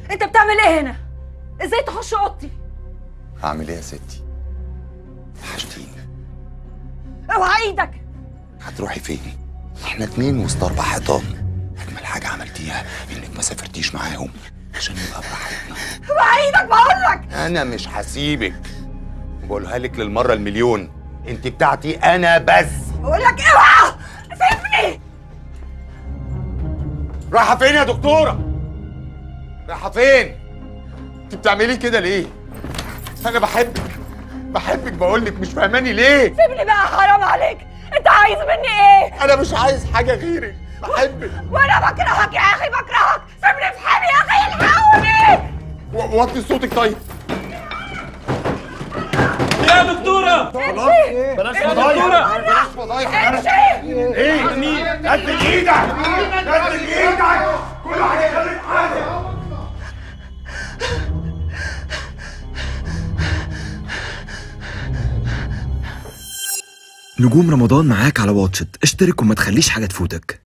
انت بتعمل ايه هنا ازاي تخش اوضتي هعمل ايه يا ستي وحشتيني اوعى ايدك هتروحي فين احنا اتنين وسط اربع حيطان اجمل حاجه عملتيها انك ما سافرتيش معاهم عشان نبقى براحتنا اوعى ايدك بقول لك انا مش هسيبك بقولها لك للمره المليون انت بتاعتي انا بس بقول لك اوعى سيبني رايحه فين يا دكتوره رايحه فين انت بتعملي كده ليه انا بحبك بحبك بقول لك مش فاهماني ليه سيبني بقى حرام عليك انت عايز مني ايه انا مش عايز حاجه غيرك بحبك وانا بكرهك يا اخي بكرهك سيبني في حالي يا اخي الحقوني و- وطي صوتك طيب يا دكتورة امشي بلاش يا دكتورة بلاش فضايح امشي ايه نزل ايدك نزل ايدك كل واحد يخليك حاجه نجوم رمضان معاك على واتشت اشترك وما تخليش حاجة تفوتك